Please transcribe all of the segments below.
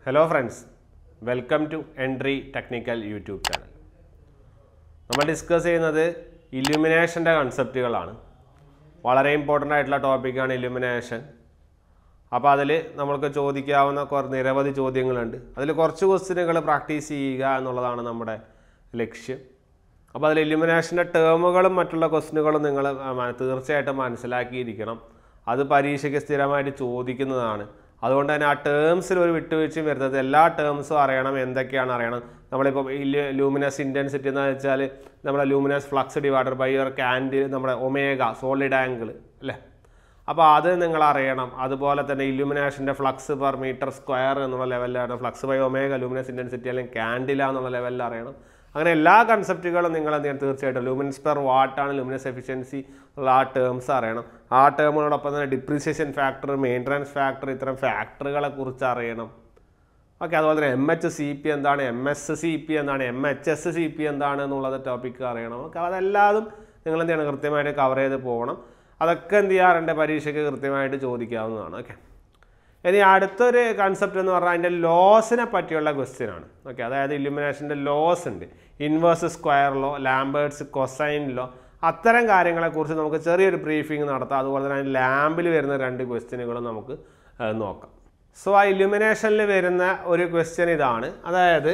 hello friends welcome to entry technical YouTube channel നമ്മൾ discuss ചെയ്യുന്നത് ഇല്യൂമിനേഷൻ്റെ കൺസെപ്റ്റുകളാണ് വളരെ ഇമ്പോർട്ടൻ്റ് ആയിട്ടുള്ള ടോപ്പിക്കാണ് ഇല്യൂമിനേഷൻ അപ്പോൾ അതിൽ നമ്മൾക്ക് ചോദിക്കാവുന്ന കുറ നിരവധി ചോദ്യങ്ങളുണ്ട് അതിൽ കുറച്ച് ക്വസ്റ്റ്യനുകൾ പ്രാക്ടീസ് ചെയ്യുക എന്നുള്ളതാണ് നമ്മുടെ ലക്ഷ്യം അപ്പോൾ അതിൽ ഇല്യൂമിനേഷൻ്റെ ടേമുകളും മറ്റുള്ള ക്വസ്റ്റ്യനുകളും നിങ്ങൾ തീർച്ചയായിട്ടും മനസ്സിലാക്കിയിരിക്കണം അത് പരീക്ഷയ്ക്ക് സ്ഥിരമായിട്ട് ചോദിക്കുന്നതാണ് അതുകൊണ്ട് തന്നെ ആ ടേംസിൽ ഒരു വിട്ടുവീഴ്ചയും വരുന്നത് എല്ലാ ടേംസും അറിയണം എന്തൊക്കെയാണ് അറിയണം നമ്മളിപ്പോൾ ലൂമിനസ് ഇൻറ്റൻസിറ്റി എന്ന് വെച്ചാൽ നമ്മുടെ luminous flux divider by your candle നമ്മുടെ ഒമേഗ സോളിഡ് ആംഗിൾ അല്ലേ അപ്പോൾ അത് നിങ്ങൾ അറിയണം അതുപോലെ തന്നെ ഇല്യൂമിനേഷൻ്റെ ഫ്ലക്സ് പെർ മീറ്റർ സ്ക്വയർ എന്നുള്ള ലെവലിലാണ് flux by omega luminous intensity അല്ലെങ്കിൽ ക്യാൻഡില എന്നുള്ള ലെവലിൽ അറിയണം അങ്ങനെ എല്ലാ കൺസെപ്റ്റുകളും നിങ്ങൾ എന്ത് ചെയ്യണം തീർച്ചയായിട്ടും ലൂമിനസ് പെർ വാട്ടാണ് ലൂമിനസ് എഫിഷ്യൻസി ഉള്ള ആ ടേംസ് അറിയണം ആ ടേമുകളോടൊപ്പം തന്നെ ഡിപ്രീസിയേഷൻ ഫാക്ടർ മെയിൻ്റനൻസ് ഫാക്ടർ ഇത്തരം ഫാക്ടറുകളെ കുറിച്ച് അറിയണം ഓക്കെ അതുപോലെ തന്നെ എം എച്ച് സി പി എന്താണ് എം എസ് സി പി എന്താണ് M H S C P എന്താണ് എന്നുള്ളത് ടോപ്പിക്ക് അറിയണം ഓക്കെ അതെല്ലാതും നിങ്ങൾ എന്ത് ചെയ്യണം കൃത്യമായിട്ട് കവർ ചെയ്ത് പോകണം അതൊക്കെ എന്ത് ചെയ്യാറുണ്ട് പരീക്ഷയ്ക്ക് കൃത്യമായിട്ട് ചോദിക്കാവുന്നതാണ് ഓക്കെ ഇനി അടുത്തൊരു കൺസെപ്റ്റ് എന്ന് പറഞ്ഞാൽ അതിൻ്റെ ലോസിനെ പറ്റിയുള്ള ക്വസ്റ്റ്യൻ ആണ് ഓക്കെ അതായത് ഇല്യൂമിനേഷൻ്റെ ലോസ് ഉണ്ട് inverse square law Lambert's cosine law അത്തരം കാര്യങ്ങളെക്കുറിച്ച് നമുക്ക് ചെറിയൊരു ബ്രീഫിംഗ് നടത്താം അതുപോലെ തന്നെ അതിന് ലാമ്പിൽ വരുന്ന രണ്ട് ക്വസ്റ്റ്യനുകളും നമുക്ക് ഏഹ്, നോക്കാം സോ ആ ഇല്യൂമിനേഷനിൽ വരുന്ന ഒരു ക്വസ്റ്റ്യൻ ഇതാണ് അതായത്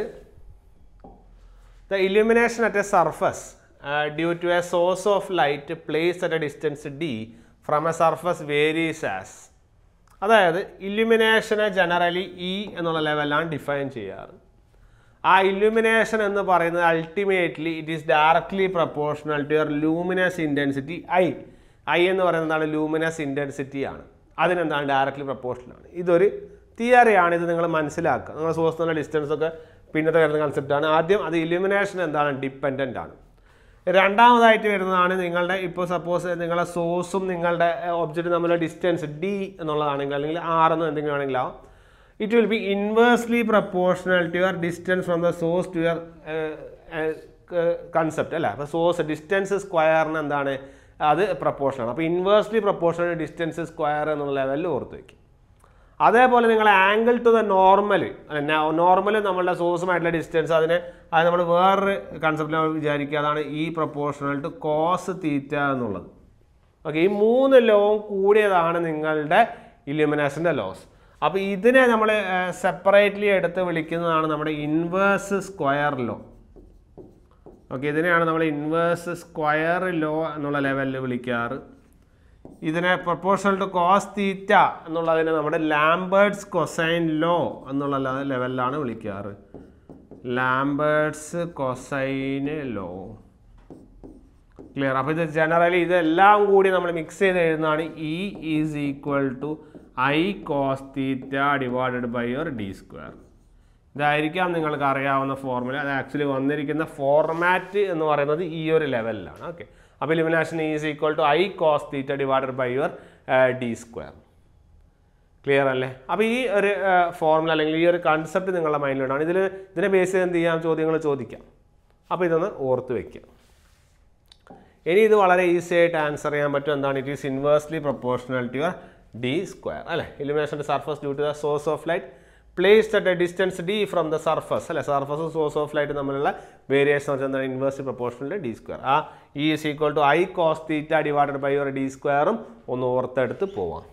the illumination at a surface due to a source of light place at a distance D from a surface varies as അതായത് ഇല്യൂമിനേഷനെ ജനറലി ഇ എന്നുള്ള ലെവലിലാണ് ഡിഫൈൻ ചെയ്യാറ് ആ ഇല്യൂമിനേഷൻ എന്ന് പറയുന്നത് ultimately it is directly proportional to your luminous intensity I I എന്ന് പറയുന്നതാണ് ലൂമിനസ് ഇൻറ്റൻസിറ്റി ആണ് അതിനെന്താണ് ഡയറക്ട്ലി പ്രപ്പോർഷണൽ ആണ് ഇതൊരു തിയറിയാണ് ഇത് നിങ്ങൾ മനസ്സിലാക്കുക നിങ്ങൾ സോഴ്സ് എന്നുള്ള ഡിസ്റ്റൻസ് ഒക്കെ പിന്നത്തെ വരുന്ന കൺസെപ്റ്റാണ് ആദ്യം അത് ഇല്യൂമിനേഷൻ എന്താണ് ഡിപ്പെൻഡൻ്റ് ആണ് രണ്ടാമതായിട്ട് വരുന്നതാണ് നിങ്ങളുടെ ഇപ്പോൾ സപ്പോസ് നിങ്ങളുടെ സോഴ്സും നിങ്ങളുടെ ഒബ്ജക്റ്റ് തമ്മിലുള്ള ഡിസ്റ്റൻസ് ഡി എന്നുള്ളതാണെങ്കിൽ അല്ലെങ്കിൽ ആർ എന്ന് എന്തെങ്കിലും ആണെങ്കിലും ആവാം it will be inversely proportional to your distance from the source to your concept അല്ല അപ്പോൾ സോഴ്സ് ഡിസ്റ്റൻസ് സ്ക്വയറിന് എന്താണ് അത് പ്രപ്പോർഷണൽ അപ്പോൾ ഇൻവേഴ്സ്ലി പ്രപ്പോർഷണൽ ഡിസ്റ്റൻസ് സ്ക്വയർ എന്നുള്ള ലെവലിൽ ഓർത്ത് വയ്ക്കും അതേപോലെ നിങ്ങൾ angle to the normal normal നമ്മളുടെ സോഴ്സുമായിട്ടുള്ള ഡിസ്റ്റൻസ് അതിനെ അത് നമ്മൾ വേറൊരു കൺസെപ്റ്റിൽ വിചാരിക്കുക അതാണ് ഈ പ്രപ്പോർഷണൽ ടു കോസ് തീറ്റ എന്നുള്ളത് ഓക്കെ ഈ മൂന്ന് ലോവും കൂടിയതാണ് നിങ്ങളുടെ ഇല്യൂമിനേഷൻ്റെ ലോസ് അപ്പോൾ ഇതിനെ നമ്മൾ സെപ്പറേറ്റ്ലി എടുത്ത് വിളിക്കുന്നതാണ് നമ്മുടെ ഇൻവേഴ്സ് സ്ക്വയർ ലോ ഓക്കെ ഇതിനെയാണ് നമ്മൾ ഇൻവേഴ്സ് സ്ക്വയർ ലോ എന്നുള്ള ലെവലിൽ വിളിക്കാറ് ഇതിനെ പ്രപ്പോർഷണൽ ടു കോസ് തീറ്റ എന്നുള്ളതിനെ നമ്മുടെ ലാംബേർട്സ് കൊസൈൻ ലോ എന്നുള്ള ല- ലെവലിലാണ് വിളിക്കാറ് ലാംബേർട്സ് കൊസൈന് ലോ ക്ലിയർ അപ്പോൾ ഇത് ജനറലി ഇതെല്ലാം കൂടി നമ്മൾ മിക്സ് ചെയ്ത് എഴുതുന്നതാണ് E is equal to I cos theta divided by your D square ഇതായിരിക്കാം നിങ്ങൾക്ക് അറിയാവുന്ന ഫോർമുല അത് ആക്ച്വലി വന്നിരിക്കുന്ന ഫോർമാറ്റ് എന്ന് പറയുന്നത് ഈ ഒരു ലെവലിലാണ് ഓക്കെ അപ്പോൾ illumination is equal to I cos theta divided by your D square clear അല്ലേ അപ്പോൾ ഈ ഒരു ഫോർമുല അല്ലെങ്കിൽ ഈ ഒരു കൺസെപ്റ്റ് നിങ്ങളുടെ മൈൻഡിലുണ്ടാണ് ഇതിൽ ഇതിനെ ബേസ് ചെയ്ത് എന്ത് ചെയ്യാം ചോദ്യങ്ങൾ ചോദിക്കാം അപ്പോൾ ഇതൊന്ന് ഓർത്ത് വയ്ക്കുക ഇനി ഇത് വളരെ ഈസി ആയിട്ട് ആൻസർ ചെയ്യാൻ പറ്റും എന്താണ് it is inversely proportional to your D square അല്ലേ ഇലുമിനേഷൻ്റെ surface due to the source of light placed at a distance D from the surface അല്ലെ സർഫസും സോഴ്സ് ഓഫ് ലൈറ്റ് തമ്മിലുള്ള വേരിയേഷൻ എന്ന് വെച്ചാൽ എന്താണ് ഇൻവേഴ്സ്ലി പ്രപ്പോർഷണൽ ഡി സ്ക്വയർ ആ E is equal to I cos theta divided by your D സ്ക്വയറും ഒന്ന് ഓർത്തെടുത്ത് പോവാം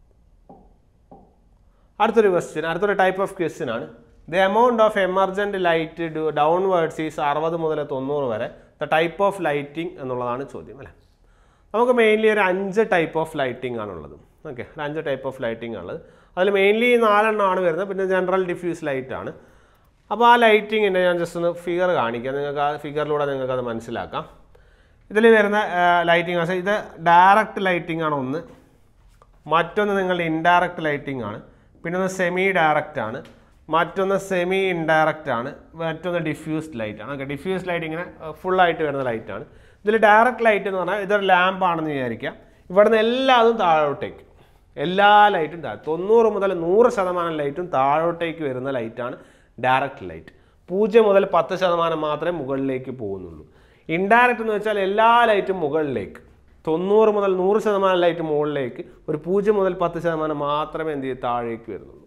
അടുത്തൊരു ക്വസ്റ്റ്യൻ അടുത്തൊരു ടൈപ്പ് ഓഫ് ക്വസ്റ്റ്യൻ ആണ് the amount of emergent light do downwards is അറുപത് മുതൽ തൊണ്ണൂറ് വരെ ദ ടൈപ്പ് ഓഫ് ലൈറ്റിംഗ് എന്നുള്ളതാണ് ചോദ്യം അല്ലേ നമുക്ക് മെയിൻലി ഒരു അഞ്ച് ടൈപ്പ് ഓഫ് ലൈറ്റിംഗ് ആണുള്ളത് ഓക്കെ ഒരു അഞ്ച് ടൈപ്പ് ഓഫ് ലൈറ്റിംഗ് ആണുള്ളത് അതിൽ മെയിൻലി നാലെണ്ണമാണ് വരുന്നത് പിന്നെ ജനറൽ ഡിഫ്യൂസ് ലൈറ്റ് ആണ് അപ്പോൾ ആ ലൈറ്റിങ്ങിൻ്റെ ഞാൻ ജസ്റ്റ് ഒന്ന് ഫിഗർ കാണിക്കാം നിങ്ങൾക്ക് ആ ഫിഗറിലൂടെ നിങ്ങൾക്ക് അത് മനസ്സിലാക്കാം ഇതിൽ വരുന്ന ലൈറ്റിംഗ് ഇത് ഡയറക്റ്റ് ലൈറ്റിംഗ് ആണ് ഒന്ന് മറ്റൊന്ന് നിങ്ങളുടെ ഇൻഡയറക്റ്റ് ലൈറ്റിംഗ് ആണ് പിന്നെ ഒന്ന് സെമി ഡയറക്റ്റ് ആണ് മറ്റൊന്ന് സെമി ഇൻഡയറക്റ്റ് ആണ് മറ്റൊന്ന് ഡിഫ്യൂസ്ഡ് ലൈറ്റ് ആണ് ഓക്കെ ഡിഫ്യൂസ്ഡ് ലൈറ്റ് ഇങ്ങനെ ഫുള്ളായിട്ട് വരുന്ന ലൈറ്റ് ആണ് ഇതിൽ ഡയറക്റ്റ് ലൈറ്റ് എന്ന് പറഞ്ഞാൽ ഇതൊരു ലാമ്പ് ആണെന്ന് വിചാരിക്കാം ഇവിടുന്ന് എല്ലാതും താഴോട്ടേക്ക് എല്ലാ ലൈറ്റും താഴെ തൊണ്ണൂറ് മുതൽ നൂറ് ശതമാനം ലൈറ്റും താഴോട്ടേക്ക് വരുന്ന ലൈറ്റാണ് ഡയറക്റ്റ് ലൈറ്റ് പൂജ്യം മുതൽ പത്ത് ശതമാനം മാത്രമേ മുകളിലേക്ക് പോകുന്നുള്ളൂ ഇൻഡയറക്റ്റ് എന്ന് വെച്ചാൽ എല്ലാ ലൈറ്റും മുകളിലേക്ക് തൊണ്ണൂറ് മുതൽ നൂറ് ശതമാനം ലൈറ്റ് മുകളിലേക്ക് ഒരു പൂജ്യം മുതൽ പത്ത് ശതമാനം മാത്രമേ എന്ത് ചെയ്യൂ താഴേക്ക് വരുന്നുള്ളൂ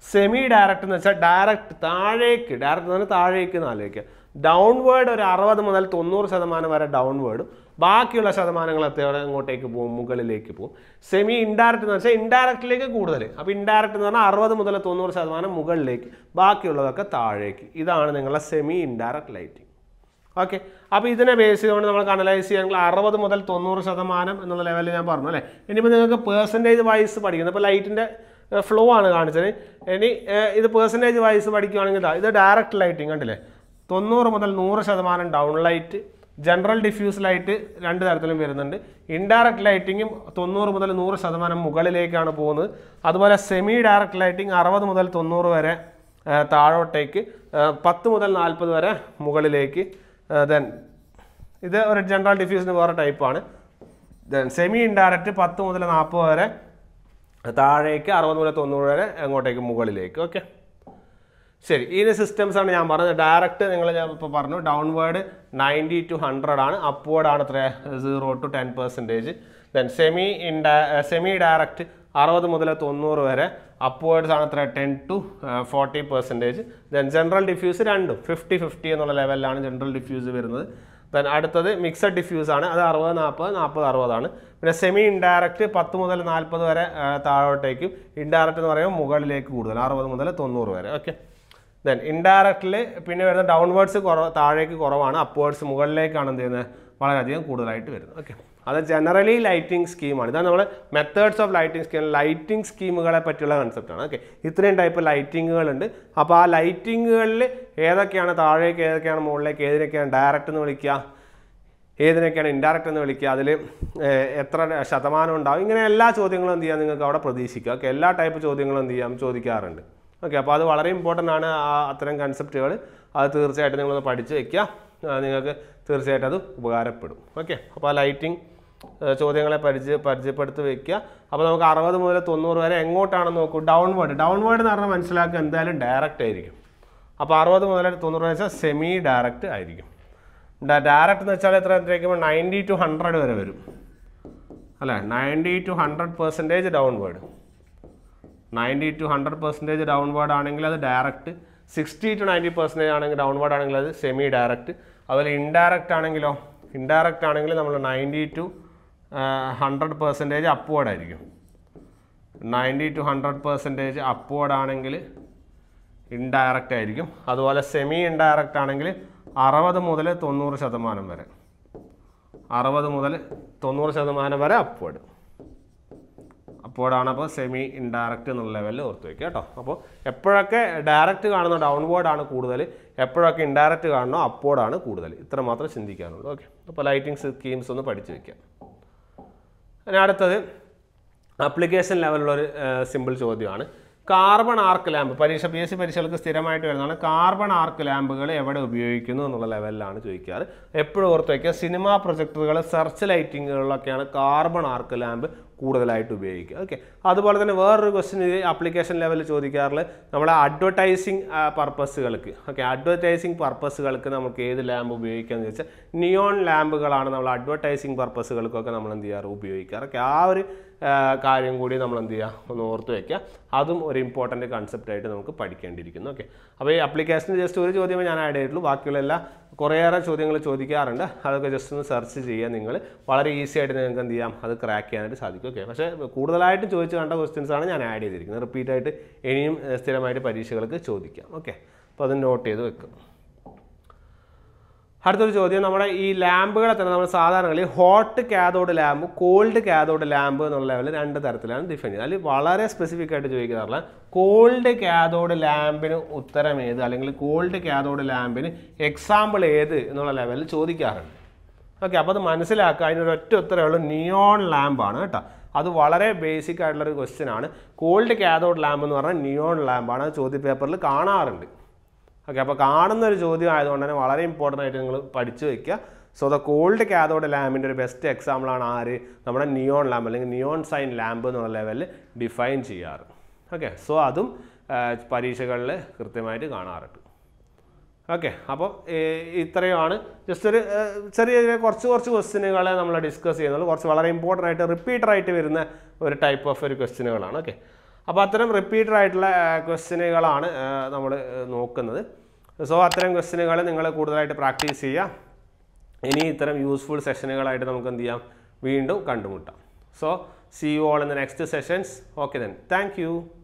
സെമി ഡയറക്റ്റ് എന്ന് വെച്ചാൽ ഡയറക്റ്റ് താഴേക്ക് ഡയറക്റ്റ് എന്ന് പറഞ്ഞാൽ താഴേക്ക് എന്ന് ആലോചിക്കുക ഡൗൺവേർഡ് ഒരു അറുപത് മുതൽ തൊണ്ണൂറ് ശതമാനം വരെ ഡൗൺവേർഡും ബാക്കിയുള്ള ശതമാനങ്ങൾ എത്രയോടെ അങ്ങോട്ടേക്ക് പോകും മുകളിലേക്ക് പോകും സെമി ഇൻഡയറക്റ്റ് എന്ന് വെച്ചാൽ ഇൻഡയറക്റ്റിലേക്ക് കൂടുതൽ അപ്പോൾ ഇൻഡയറക്റ്റ് എന്ന് പറഞ്ഞാൽ അറുപത് മുതൽ തൊണ്ണൂറ് ശതമാനം മുകളിലേക്ക് ബാക്കിയുള്ളതൊക്കെ താഴേക്ക് ഇതാണ് നിങ്ങളുടെ സെമി ഇൻഡയറക്റ്റ് ലൈറ്റിംഗ് ഓക്കെ അപ്പോൾ ഇതിനെ ബേസ് ചെയ്തുകൊണ്ട് നമ്മൾ അനലൈസ് ചെയ്യുകയാണെങ്കിൽ അറുപത് മുതൽ തൊണ്ണൂറ് ശതമാനം എന്നുള്ള ലെവലിൽ ഞാൻ പറഞ്ഞു അല്ലേ ഇനിയിപ്പോൾ നിങ്ങൾക്ക് പേഴ്സൻറ്റേജ് വൈസ് പഠിക്കുന്നത് ഇപ്പോൾ ലൈറ്റിൻ്റെ ഫ്ലോ ആണ് കാണിച്ചത് ഇനി ഏഹ്, ഇത് പേഴ്സൻറ്റേജ് വൈസ് പഠിക്കുകയാണെങ്കിൽ ഇതാ, ഇത് ഡയറക്റ്റ് ലൈറ്റിംഗ് കണ്ടില്ലേ തൊണ്ണൂറ് മുതൽ നൂറ് ശതമാനം down light general diffuse light രണ്ട് തരത്തിലും വരുന്നുണ്ട് ഇൻഡയറക്റ്റ് ലൈറ്റിങ്ങും തൊണ്ണൂറ് മുതൽ നൂറ് ശതമാനം മുകളിലേക്കാണ് പോകുന്നത് അതുപോലെ സെമി ഡയറക്റ്റ് ലൈറ്റിംഗ് അറുപത് മുതൽ തൊണ്ണൂറ് വരെ ആ, താഴോട്ടേക്ക് ആ, പത്ത് മുതൽ നാൽപ്പത് വരെ മുകളിലേക്ക് ദെൻ ഇത് ഒരു ജനറൽ ഡിഫ്യൂസിന് വേറെ ടൈപ്പാണ് ദെൻ സെമി ഇൻഡയറക്റ്റ് പത്ത് മുതൽ നാൽപ്പത് വരെ താഴേക്ക് അറുപത് മുതൽ തൊണ്ണൂറ് വരെ അങ്ങോട്ടേക്ക് മുകളിലേക്ക് ഓക്കെ ശരി ഈ സിസ്റ്റംസ് ആണ് ഞാൻ പറഞ്ഞത് ഡയറക്റ്റ് നിങ്ങൾ ഞാൻ ഇപ്പോൾ പറഞ്ഞു ഡൗൺവേർഡ് നയൻറ്റി ടു ഹൺഡ്രഡ് ആണ് അപ്വേർഡ് ആണ് എത്ര zero to ten percentage then semi ഇൻഡ സെമി ഡയറക്റ്റ് അറുപത് മുതൽ തൊണ്ണൂറ് വരെ അപ്വേർഡ്സ് ആണ് എത്ര ten to forty percentage then general diffuse രണ്ടും ഫിഫ്റ്റി ഫിഫ്റ്റി എന്നുള്ള ലെവലിലാണ് ജനറൽ ഡിഫ്യൂസ് വരുന്നത് ദെൻ അടുത്തത് മിക്സഡ് ഡിഫ്യൂസ് ആണ് അത് അറുപത് നാൽപ്പത് നാൽപ്പത് അറുപതാണ് പിന്നെ സെമി ഇൻഡയറക്റ്റ് പത്ത് മുതൽ നാൽപ്പത് വരെ ആ, താഴോട്ടേക്കും ഇൻഡയറക്റ്റ് എന്ന് പറയുമ്പോൾ മുകളിലേക്ക് കൂടുതൽ അറുപത് മുതൽ തൊണ്ണൂറ് വരെ ഓക്കെ ദെൻ ഇൻഡയറക്റ്റിൽ പിന്നെ വരുന്ന ഡൗൺവേർഡ്സ് കുറവ് താഴേക്ക് കുറവാണ് അപ്വേർഡ്സ് മുകളിലേക്കാണ് എന്ത് ചെയ്യുന്നത് വളരെയധികം കൂടുതലായിട്ട് വരുന്നത് ഓക്കെ അത് ജനറലി ലൈറ്റിംഗ് സ്കീമാണ് ഇതാണ് നമ്മൾ methods of lighting scheme lighting സ്കീമുകളെ പറ്റിയുള്ള കൺസെപ്റ്റാണ് ഓക്കെ ഇത്രയും ടൈപ്പ് ലൈറ്റിങ്ങുകളുണ്ട് അപ്പോൾ ആ ലൈറ്റിങ്ങുകളിൽ ഏതൊക്കെയാണ് താഴേക്ക് ഏതൊക്കെയാണ് മുകളിലേക്ക് ഏതിനൊക്കെയാണ് ഡയറക്റ്റ് എന്ന് വിളിക്കുക ഏതിനൊക്കെയാണ് ഇൻഡയറക്റ്റ് എന്ന് വിളിക്കുക അതിൽ എത്ര ശതമാനം ഉണ്ടാവും ഇങ്ങനെ എല്ലാ ചോദ്യങ്ങളും എന്ത് ചെയ്യാം നിങ്ങൾക്ക് അവിടെ പ്രതീക്ഷിക്കുക ഓക്കെ എല്ലാ ടൈപ്പ് ചോദ്യങ്ങളും എന്ത് ചെയ്യാം ചോദിക്കാറുണ്ട് ഓക്കെ അപ്പോൾ അത് വളരെ ഇമ്പോർട്ടൻ്റ് ആണ് ആ അത്തരം കൺസെപ്റ്റുകൾ അത് തീർച്ചയായിട്ടും നിങ്ങളൊന്ന് പഠിച്ച് വെക്കുക ആ, നിങ്ങൾക്ക് തീർച്ചയായിട്ടും അത് ഉപകാരപ്പെടും ഓക്കെ അപ്പോൾ ആ ലൈറ്റിംഗ് ചോദ്യങ്ങളെ പരിചയ പരിചയപ്പെടുത്തി വെക്കുക അപ്പോൾ നമുക്ക് അറുപത് മുതൽ തൊണ്ണൂറ് വരെ എങ്ങോട്ടാണെന്ന് നോക്കൂ ഡൗൺവേർഡ് ഡൗൺവേർഡ് എന്ന് പറഞ്ഞാൽ മനസ്സിലാക്കുക എന്തായാലും ഡയറക്റ്റ് ആയിരിക്കും അപ്പോൾ അറുപത് മുതൽ തൊണ്ണൂറ് വെച്ചാൽ സെമി ഡയറക്റ്റ് ആയിരിക്കും ഡയറക്റ്റ് എന്ന് വെച്ചാൽ എത്ര എത്രയ്ക്കുമ്പോൾ നയൻറ്റി ടു ഹൺഡ്രഡ് വരെ വരും അല്ലേ ninety to hundred percentage downward ninety to hundred percentage downward ആണെങ്കിൽ അത് direct sixty to ninety percentage ആണെങ്കിൽ ഡൗൺവേർഡ് ആണെങ്കിൽ അത് സെമി ഡയറക്റ്റ് അതുപോലെ ഇൻഡയറക്റ്റ് ആണെങ്കിലോ ഇൻഡയറക്റ്റ് ആണെങ്കിൽ നമ്മൾ ninety to hundred percentage upward ആയിരിക്കും ninety to hundred percentage upward ആണെങ്കിൽ ഇൻഡയറക്റ്റ് ആയിരിക്കും അതുപോലെ സെമി ഇൻഡയറക്റ്റ് ആണെങ്കിൽ അറുപത് മുതൽ തൊണ്ണൂറ് ശതമാനം വരെ അറുപത് മുതൽ തൊണ്ണൂറ് ശതമാനം വരെ അപ്വേർഡ് അപ്പോഴാണ് അപ്പോൾ സെമി ഇൻഡയറക്റ്റ് എന്നുള്ള ലെവലിൽ ഓർത്ത് വയ്ക്കുക കേട്ടോ അപ്പോൾ എപ്പോഴൊക്കെ ഡയറക്റ്റ് കാണുന്ന ഡൗൺവേർഡ് ആണ് കൂടുതൽ എപ്പോഴൊക്കെ ഇൻഡയറക്റ്റ് കാണുന്നോ അപ്പോഴാണ് കൂടുതൽ ഇത്ര മാത്രം ചിന്തിക്കാനുള്ളൂ ഓക്കെ അപ്പോൾ ലൈറ്റിംഗ് സ്കീംസ് ഒന്ന് പഠിച്ചു വയ്ക്കാം ഇനി അടുത്തത് ആപ്ലിക്കേഷൻ ലെവലിലൊരു സിമ്പിൾ ചോദ്യമാണ് കാർബൺ ആർക്ക് ലാമ്പ് പരീക്ഷ പി എസ് സി പരീക്ഷകൾക്ക് സ്ഥിരമായിട്ട് വരുന്നതാണ് കാർബൺ ആർക്ക് ലാമ്പുകൾ എവിടെ ഉപയോഗിക്കുന്നു എന്നുള്ള ലെവലിലാണ് ചോദിക്കാറ് എപ്പോഴും ഓർത്ത് വയ്ക്കുക സിനിമാ പ്രൊജക്ടറുകൾ സെർച്ച് ലൈറ്റിങ്ങുകളിലൊക്കെയാണ് കാർബൺ ആർക്ക് ലാമ്പ് കൂടുതലായിട്ട് ഉപയോഗിക്കുക ഓക്കെ അതുപോലെ തന്നെ വേറൊരു ക്വസ്റ്റ്യൻ ഇത് ആപ്ലിക്കേഷൻ ലെവലിൽ ചോദിക്കാറുള്ളത് നമ്മുടെ അഡ്വർടൈസിങ് പർപ്പസുകൾക്ക് ഓക്കെ അഡ്വർടൈസിങ് പർപ്പസുകൾക്ക് നമുക്ക് ഏത് ലാമ്പ് ഉപയോഗിക്കാമെന്ന് ചോദിച്ചാൽ നിയോൺ ലാമ്പുകളാണ് നമ്മൾ അഡ്വർടൈസിങ് പർപ്പസുകൾക്കൊക്കെ നമ്മൾ എന്ത് ചെയ്യാറ് ഉപയോഗിക്കാറ് ഓക്കെ ആ ഒരു ആ, കാര്യം കൂടി നമ്മൾ എന്ത് ചെയ്യുക ഒന്ന് ഓർത്ത് വയ്ക്കുക അതും ഒരു ഇമ്പോർട്ടൻറ്റ് കൺസെപ്റ്റ് ആയിട്ട് നമുക്ക് പഠിക്കേണ്ടിയിരിക്കുന്നു ഓക്കെ അപ്പോൾ ഈ ആപ്ലിക്കേഷനിൽ ജസ്റ്റ് ഒരു ചോദ്യമേ ഞാൻ ആഡ് ചെയ്തിട്ടുള്ളൂ ബാക്കിയുള്ള എല്ലാ കുറേയേറെ ചോദ്യങ്ങൾ ചോദിക്കാറുണ്ട് അതൊക്കെ ജസ്റ്റ് ഒന്ന് സെർച്ച് ചെയ്യുക നിങ്ങൾ വളരെ ഈസി ആയിട്ട് നിങ്ങൾക്ക് എന്ത് ചെയ്യാം അത് ക്രാക്ക് ചെയ്യാനായിട്ട് സാധിക്കും ഓക്കെ പക്ഷേ കൂടുതലായിട്ടും ചോദിച്ച് കണ്ട ക്വസ്റ്റ്യൻസ് ആണ് ഞാൻ ആഡ് ചെയ്തിരിക്കുന്നത് റിപ്പീറ്റ് ആയിട്ട് ഇനിയും ഏഹ്, സ്ഥിരമായിട്ട് പരീക്ഷകൾക്ക് ചോദിക്കാം ഓക്കെ അപ്പോൾ അത് നോട്ട് ചെയ്ത് വെക്കും അടുത്തൊരു ചോദ്യം നമ്മുടെ ഈ ലാമ്പുകളെ തന്നെ നമ്മൾ സാധാരണ hot cathode lamp cold cathode lamp എന്നുള്ള ലെവലിൽ രണ്ട് തരത്തിലാണ് ഡിഫൈൻ ചെയ്യുന്നത് അതിൽ വളരെ സ്പെസിഫിക് ആയിട്ട് ചോദിക്കാറുള്ള കോൾഡ് കാഥോഡ് ലാമ്പിന് ഉത്തരം ഏത് അല്ലെങ്കിൽ കോൾഡ് കാഥോഡ് ലാമ്പിന് എക്സാമ്പിൾ ഏത് എന്നുള്ള ലെവലിൽ ചോദിക്കാറുണ്ട് ഓക്കെ അപ്പോൾ അത് മനസ്സിലാക്കുക അതിനൊരു ഒറ്റ ഉത്തരവേ ഉള്ളൂ നിയോൺ ലാമ്പാണ് കേട്ടോ അത് വളരെ ബേസിക് ആയിട്ടുള്ളൊരു ക്വസ്റ്റ്യൻ ആണ് കോൾഡ് കാഥോഡ് ലാമ്പ് എന്ന് പറഞ്ഞാൽ നിയോൺ ലാമ്പാണ് അത് ചോദ്യ പേപ്പറിൽ കാണാറുണ്ട് ഓക്കെ അപ്പോൾ കാണുന്ന ഒരു ചോദ്യം ആയതുകൊണ്ട് തന്നെ വളരെ ഇമ്പോർട്ടൻ്റ് ആയിട്ട് നിങ്ങൾ പഠിച്ചു വെക്കുക സോ ദ കോൾഡ് കാഥോഡ് ലാമ്പിൻ്റെ ഒരു ബെസ്റ്റ് എക്സാമ്പിളാണ് ആര് നമ്മുടെ നിയോൺ ലാമ്പ് അല്ലെങ്കിൽ നിയോൺ സൈൻ ലാമ്പ് എന്നുള്ള ലെവലിൽ ഡിഫൈൻ ചെയ്യാറ് ഓക്കെ സോ അതും ആ, പരീക്ഷകളിൽ കൃത്യമായിട്ട് കാണാറുണ്ട് ഓക്കെ അപ്പോൾ ഇത്രയുമാണ് ജസ്റ്റ് ഒരു ആ, ചെറിയ ചെറിയ കുറച്ച് കുറച്ച് ക്വസ്റ്റ്യനുകളെ നമ്മൾ ഡിസ്കസ് ചെയ്യുന്നുള്ളൂ കുറച്ച് വളരെ ഇമ്പോർട്ടൻ്റ് ആയിട്ട് റിപ്പീറ്റർ ആയിട്ട് വരുന്ന ഒരു ടൈപ്പ് ഓഫ് ഒരു ക്വസ്റ്റ്യനുകളാണ് ഓക്കെ അപ്പോൾ അത്തരം റിപ്പീറ്റഡ് ആയിട്ടുള്ള ക്വസ്റ്റ്യനുകളാണ് നമ്മൾ നോക്കുന്നത് സോ അത്തരം ക്വസ്റ്റ്യനുകൾ നിങ്ങൾ കൂടുതലായിട്ട് പ്രാക്ടീസ് ചെയ്യുക ഇനി ഇത്തരം യൂസ്ഫുൾ സെഷനുകളായിട്ട് നമുക്ക് എന്ത് ചെയ്യാം വീണ്ടും കണ്ടുമുട്ടാം so see you all in the next sessions okay then thank U